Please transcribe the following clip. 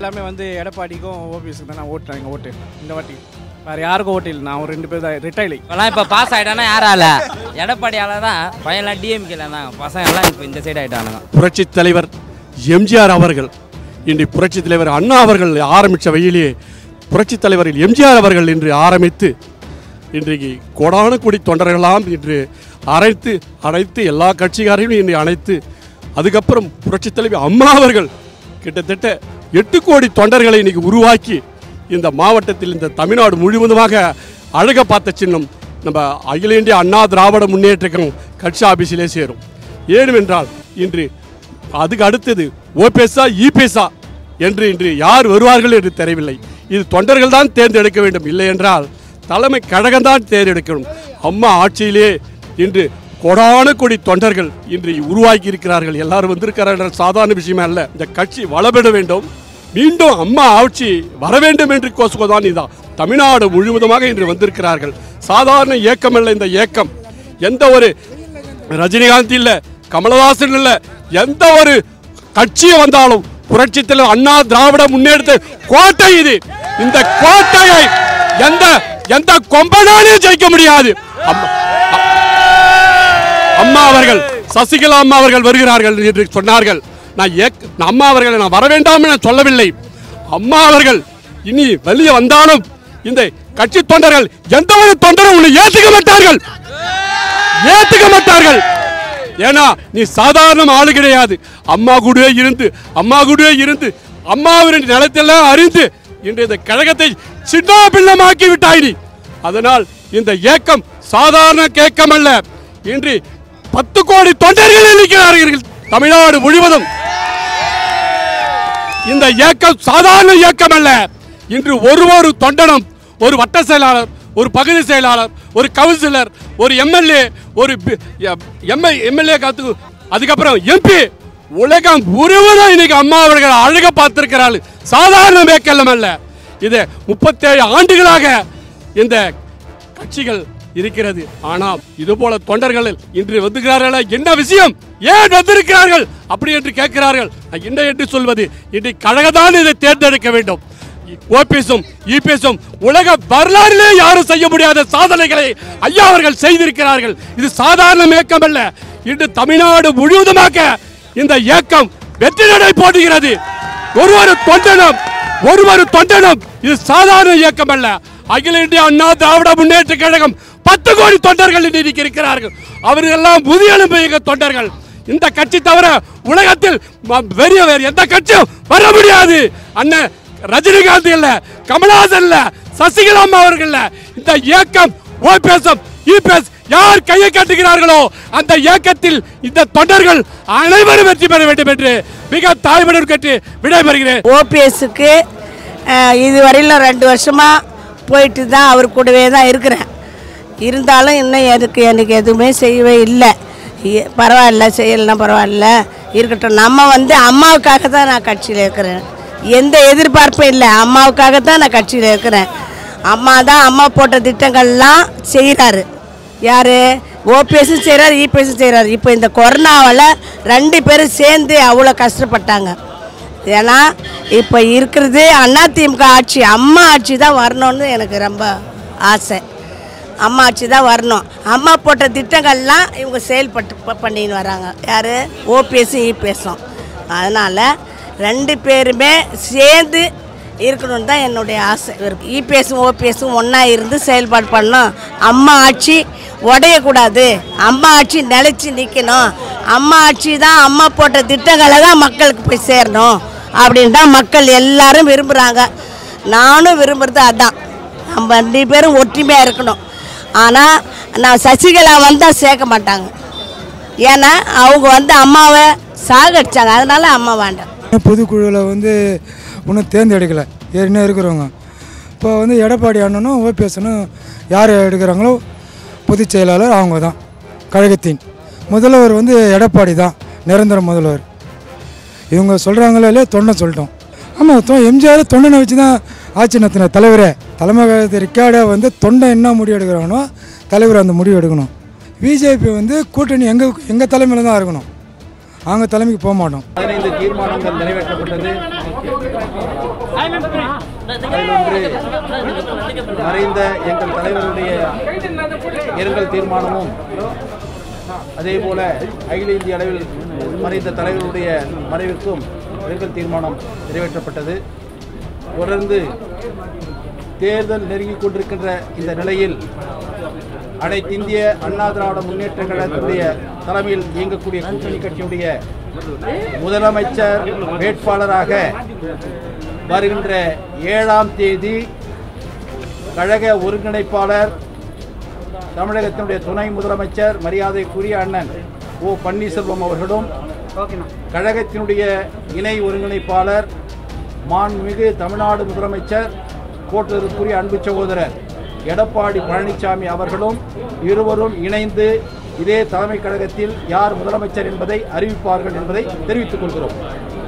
எல்லாமே வந்து எடப்பாடிக்கும் ஓபிஎஸ்க்கு தான் நான் ஓட்டுறேன் எங்கள் ஓட்டு இந்த வாட்டி வேறு யாருக்கும் ஓட்டு இல்லை நான் ஒரு ரெண்டு பேர் தான் ரிட்டைலி இப்போலாம் இப்போ பாஸ் ஆகிட்டானா யாரால எடப்பாடியால தான் பையன்லாம் டிஎம்கேல தான் பசங்க எல்லாம் இப்போ இந்த சைடு ஆகிட்டானுங்க புரட்சி தலைவர் எம்ஜிஆர் அவர்கள் இன்று புரட்சி தலைவர் அண்ணா அவர்கள் ஆரம்பித்த வழியிலேயே புரட்சி தலைவர் எம்ஜிஆர் அவர்கள் இன்று ஆரம்பித்து இன்றைக்கு கோடான கோடி தொண்டர்களாம் இன்று அழைத்து அழைத்து எல்லா கட்சிக்காரையும் இன்று அழைத்து அதுக்கப்புறம் புரட்சி தலைவர் அம்மா அவர்கள் கிட்டத்தட்ட எட்டு கோடி தொண்டர்களை இன்னைக்கு உருவாக்கி இந்த மாவட்டத்தில் இந்த தமிழ்நாடு முழுவதுமாக அழக பார்த்த சின்னம் நம்ம அகில இந்திய அண்ணா திராவிட முன்னேற்ற கழகம் கட்சி ஆபீஸிலே சேரும் ஏனென்றால் இன்று அதுக்கு அடுத்தது ஓபிஎஸ்ஆ இபிஎஸ்ஆ என்று இன்று யார் வருவார்கள் என்று தெரியவில்லை இது தொண்டர்கள் தான் தேர்ந்தெடுக்க வேண்டும் இல்லை என்றால் தலைமை கழகம் தான் தேர்ந்தெடுக்கணும் அம்மா ஆட்சியிலே இன்று கோடான கோடி தொண்டர்கள் இன்று உருவாக்கி இருக்கிறார்கள் எல்லாரும் வந்திருக்கிறார்கள் சாதாரண விஷயமே அல்ல இந்த கட்சி வளப்பட வேண்டும் மீண்டும் அம்மா ஆட்சி வர வேண்டும் என்று கோசுகோதான் இதான் தமிழ்நாடு முழுவதுமாக இன்று வந்திருக்கிறார்கள் சாதாரண இயக்கம் அல்ல இந்த இயக்கம் எந்த ஒரு ரஜினிகாந்த் இல்ல கமலஹாசன் இல்ல எந்த ஒரு கட்சி வந்தாலும் புரட்சித்தில் அண்ணா திராவிட முன்னெடுத்த கோட்டை இது இந்த கோட்டையை எந்த எந்த கொம்பனாலையும் ஜெயிக்க முடியாது அம்மா- அம்மா அவர்கள் சசிகலா அம்மா அவர்கள் வருகிறார்கள் என்று சொன்னார்கள் நான் ஏக்- நான் அம்மா அவர்களை நான் வர வேண்டாம் என சொல்லவில்லை அம்மா அவர்கள் இனி வெளியே வந்தாலும் இந்த கட்சி தொண்டர்கள் எந்த ஒரு தொண்டரும் உன்னை ஏத்துக்க மாட்டார்கள் ஏத்துக்க மாட்டார்கள் ஏன்னா நீ சாதாரண ஆளு கிடையாது அம்மா கூடவே இருந்து அம்மா கூடவே இருந்து அம்மாவின் நிலத்தெல்லாம் அறிந்து இன்று இந்த கழகத்தை சின்ன பின்னமாக்கி விட்டாய் நீ அதனால் இந்த ஏக்கம் சாதாரண கேக்கம் அல்ல இன்று பத்து கோடி தொண்டர்கள் இருக்கிறார்கள் தமிழ்நாடு முழுவதும் இந்த இயக்கம் சாதாரண இயக்கம் அல்ல இன்று ஒரு ஒரு தொண்டனும் ஒரு வட்ட செயலாளர் ஒரு பகுதி செயலாளர் ஒரு கவுன்சிலர் ஒரு எம்எல்ஏ ஒரு எம்எல்ஏ எம்எல்ஏ காத்து அதுக்கப்புறம் எம்பி உலகம் முழுவதும் இன்னைக்கு அம்மா அவர்கள் அழக பார்த்திருக்கிறார்கள் சாதாரண மேக்கல்லம் அல்ல இது முப்பத்தேழு ஆண்டுகளாக இந்த கட்சிகள் இருக்கிறது ஆனால் இது போல தொண்டர்கள் இன்று வந்துகிறார்களா என்ன விஷயம் ஏன் வந்திருக்கிறார்கள் அப்படி என்று கேட்கிறார்கள் நான் என்ன என்று சொல்வது இன்று கழகத்தான் இதை தேர்ந்தெடுக்க வேண்டும் ஓபிஎஸும் இபிஎஸும் உலக வரலாறிலே யாரும் செய்ய முடியாத சாதனைகளை ஐயா அவர்கள் செய்திருக்கிறார்கள் இது சாதாரண இயக்கம் அல்ல இன்று தமிழ்நாடு முழுவதுமாக இந்த இயக்கம் வெற்றி நடை போடுகிறது ஒரு ஒரு தொண்டனும் ஒரு ஒரு தொண்டனும் இது சாதாரண இயக்கம் அல்ல அகில இந்திய அண்ணா திராவிட முன்னேற்ற கழகம் பத்து கோடி தொண்டர்கள் இன்னைக்கு இருக்கிறார்கள் அவர்கள் எல்லாம் புதிய எழும்பிய தொண்டர்கள் இந்த கட்சி தவிர உலகத்தில் ம- வேறு வேறு எந்த கட்சியும் வர முடியாது அண்ணன் ரஜினிகாந்த் இல்ல கமலஹாசன் இல்ல சசிகலா அம்மா அவர்கள் இல்ல இந்த இயக்கம் ஓபிஎஸ் இபிஎஸ் யார் கையை கட்டுகிறார்களோ அந்த இயக்கத்தில் இந்த தொண்டர்கள் அனைவரும் வெற்றி பெற வேண்டும் என்று மிக தாய்மடன் கட்டி விடைபெறுகிறேன் ஓபிஎஸ்க்கு இது வரையிலும் ரெண்டு வருஷமாக போயிட்டு தான் அவர் கூடவே தான் இருக்கிறேன் இருந்தாலும் இன்னும் எனக்கு எனக்கு எதுவுமே செய்யவே இல்லை இ- பரவாயில்ல செய்யலைன்னா பரவாயில்ல இருக்கட்டும் நம்ம வந்து அம்மாவுக்காக தான் நான் கட்சியில் இருக்கிறேன் எந்த எதிர்பார்ப்பும் இல்லை அம்மாவுக்காக தான் நான் கட்சியில் இருக்கிறேன் அம்மா தான் அம்மா போட்ட திட்டங்கள்லாம் செய்கிறாரு யார் ஓபிஎஸும் செய்கிறார் இபிஎஸும் செய்கிறாரு இப்போ இந்த கொரோனாவால் ரெண்டு பேரும் சேர்ந்து அவ்வளோ கஷ்டப்பட்டாங்க ஏன்னா இப்போ இருக்கிறது அதிமுக ஆட்சி அம்மா ஆட்சி தான் வரணும்னு எனக்கு ரொம்ப ஆசை அம்மா ஆட்சி தான் வரணும் அம்மா போட்ட திட்டங்கள்லாம் இவங்க செயல்பட்டு ப- பண்ணின்னு வராங்க யார் ஓபிஎஸும் இபிஎஸும் அதனால் ரெண்டு பேருமே சேர்ந்து இருக்கணும்னு தான் என்னுடைய ஆசை இபிஎஸும் ஓபிஎஸும் ஒன்றா இருந்து செயல்பாடு பண்ணணும் அம்மா ஆட்சி உடையக்கூடாது அம்மா ஆட்சி நிலைச்சி நிற்கணும் அம்மா ஆட்சி தான் அம்மா போட்ட திட்டங்களை தான் மக்களுக்கு போய் சேரணும் அப்படின்னு தான் மக்கள் எல்லாரும் விரும்புகிறாங்க நானும் விரும்புகிறது அதான் நம்ம ரெண்டு பேரும் ஒற்றுமையாக இருக்கணும் ஆனால் நான் சசிகலா வந்தால் சேர்க்க மாட்டாங்க ஏன்னா அவங்க வந்து அம்மாவை சாகடிச்சாங்க அதனால அம்மா வேண்டாம் பொதுக்குழுவில் வந்து இன்னும் தேர்ந்தெடுக்கலை ஏற்கனவே இருக்கிறவங்க இப்போ வந்து எடப்பாடி அண்ணனும் ஓபிஎஸ்னும் யார் எடுக்கிறாங்களோ பொதுச் செயலாளர் அவங்க தான் கழகத்தின் முதல்வர் வந்து எடப்பாடி தான் நிரந்தர முதல்வர் இவங்க சொல்கிறாங்களோ இல்லையோ தொண்டை சொல்லிட்டோம் ஆமாம் தொ எம்ஜிஆர் தொண்டனை வச்சு தான் ஆட்சி நடத்தின தலைவரே தலைமை கழகத்தை ரிக்கார்டாக வந்து தொண்டை என்ன முடிவு எடுக்கிறானோ தலைவர் அந்த முடிவு எடுக்கணும் பிஜேபி வந்து கூட்டணி எங்கள் எங்கள் தலைமையில் தான் இருக்கணும் அவங்க தலைமைக்கு போக மாட்டோம் பதினைந்து தீர்மானங்கள் நிறைவேற்றப்பட்டது மறைந்த எங்கள் தலைவருடைய இரங்கல் தீர்மானமும் அதே போல அகில இந்திய அளவில் மறைந்த தலைவருடைய மறைவிற்கும் இரங்கல் தீர்மானம் நிறைவேற்றப்பட்டது தொடர்ந்து தேர்தல் நெருங்கிக் கொண்டிருக்கின்ற இந்த நிலையில் அனைத்து இந்திய அண்ணா திராவிட முன்னேற்ற கழகத்துடைய தலைமையில் இயங்கக்கூடிய கூட்டணி கட்சியுடைய முதலமைச்சர் வேட்பாளராக வருகின்ற ஏழாம் தேதி கழக ஒருங்கிணைப்பாளர் தமிழகத்தினுடைய துணை முதலமைச்சர் மரியாதைக்குரிய அண்ணன் ஓ பன்னீர்செல்வம் அவர்களும் கழகத்தினுடைய இணை ஒருங்கிணைப்பாளர் மாண்புமிகு தமிழ்நாடு முதலமைச்சர் போற்றதற்குரிய அன்பு சகோதரர் எடப்பாடி பழனிசாமி அவர்களும் இருவரும் இணைந்து இதே தலைமை கழகத்தில் யார் முதலமைச்சர் என்பதை அறிவிப்பார்கள் என்பதை தெரிவித்துக் கொள்கிறோம்